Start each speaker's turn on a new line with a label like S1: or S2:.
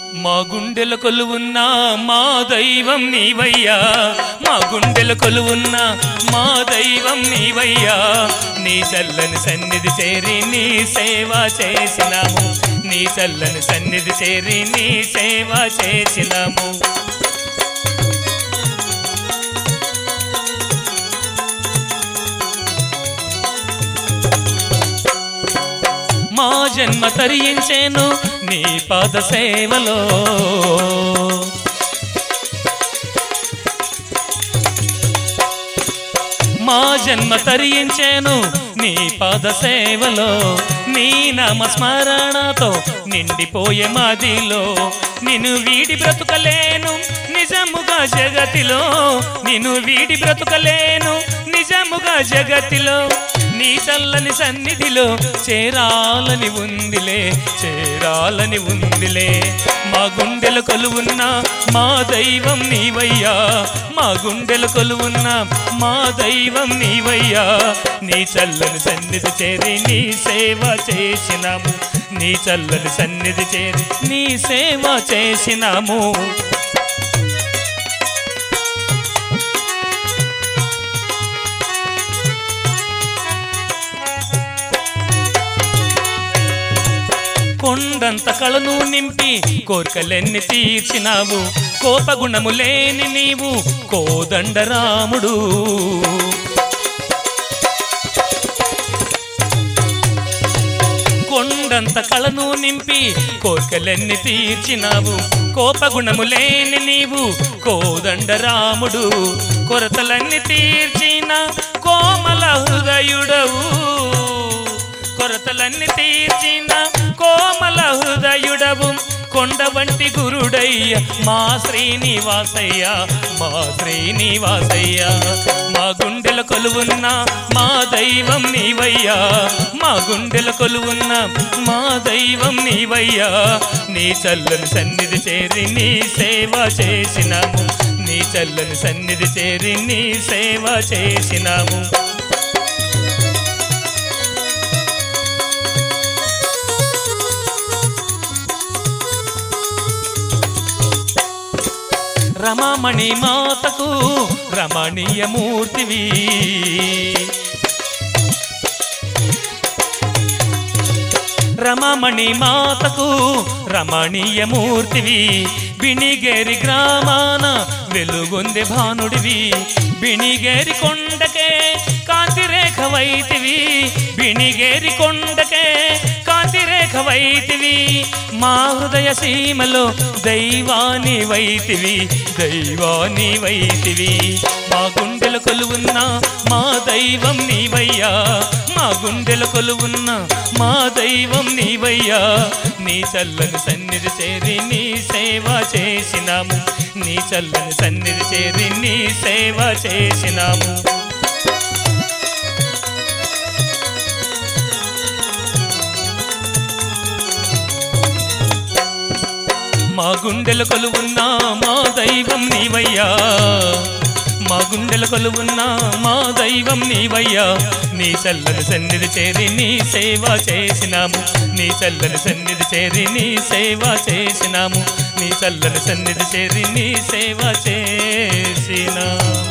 S1: మా గుండెల కొలువున్న మా దైవం నీవయ్యా మా గుండెల కొలువున్న మా దైవం నీవయ్యా నీ చల్లని సన్నిధి చేరి నీ సేవ చేసినాము నీ చల్లని సన్నిధి చేరి నీ సేవ చేసినాము మా జన్మ తరించేను నీ పాద సేవలో మా జన్మ తరించేను నీ పాద సేవలో నీ నామ స్మరణతో నిండిపోయే మాదిలో నిన్ను వీడి బ్రతుకలేను నిజముగా జగతిలో నిన్ను వీడి బ్రతుకలేను నిజముగా జగతిలో నీ చల్లని సన్నిధిలో చేరాలని ఉందిలే చేరాలని ఉందిలే మా గుండెల కొలువున్న మా దైవం నీవయ్యా మా గుండెల కొలువున్న మా దైవం నీవయ్యా నీ చల్లని సన్నిధి చేరి నీ సేవ చేసినాము నీ చల్లని సన్నిధి చేరి నీ సేవ చేసినాము కొండంత కళను నింపి కోర్కలెన్ని తీర్చినావు కోపగుణము లేని నీవు కోదండరాముడు కొండంత కళను నింపి కోర్కలెన్ని తీర్చినావు కోపగుణము లేని నీవు కోదండరాముడు కొరతలన్నీ తీర్చిన కోమల హృదయుడవు కొరతలన్నీ తీర్చిన కోమల హృదయుడవు కొండ వంటి గురుడయ్య మా శ్రీనివాసయ్య మా శ్రీనివాసయ్య మా గుండెల కొలువున్న మా దైవం నీవయ్యా మా గుండెల కొలువున్న మా దైవం నీవయ్యా నీ చల్లని సన్నిధి చేరి నీ సేవ చేసినాము నీ చల్లని సన్నిధి చేరి నీ సేవ చేసినాము రమామణి మాతకు రమణీయ మూర్తివి రమమణి మాతకు రమణీయ మూర్తివి బిణిగేరి గ్రామాన వెలుగొంది భానుడివి బిణిగేరి కొండకే కాంతి రేఖ వైతివి బిణిగేరి కొండకే కాంతి రేఖ వైతివి మా హృదయ సీమలో దైవాని వైతివి దైవాని వైతివి మా గుండెల కొలువున్న మా దైవం నీవయ్యా మా గుండెల కొలువున్న మా దైవం నీవయ్యా నీ చల్లని సన్నిధి చేరి నీ సేవ చేసినాము నీ చల్లని సన్నిధి చేరి నీ సేవ చేసినాము మా గుండెల కొలువున్న మా దైవం నీవయ్యా మా గుండెల కొలువున్న మా దైవం నీవయ్యా నీ చల్లని సన్నిధి చేరి నీ సేవ చేసినాము నీ చల్లని సన్నిధి చేరి నీ సేవ చేసినాము నీ చల్లని సన్నిధి చేరి నీ సేవ చేసినాము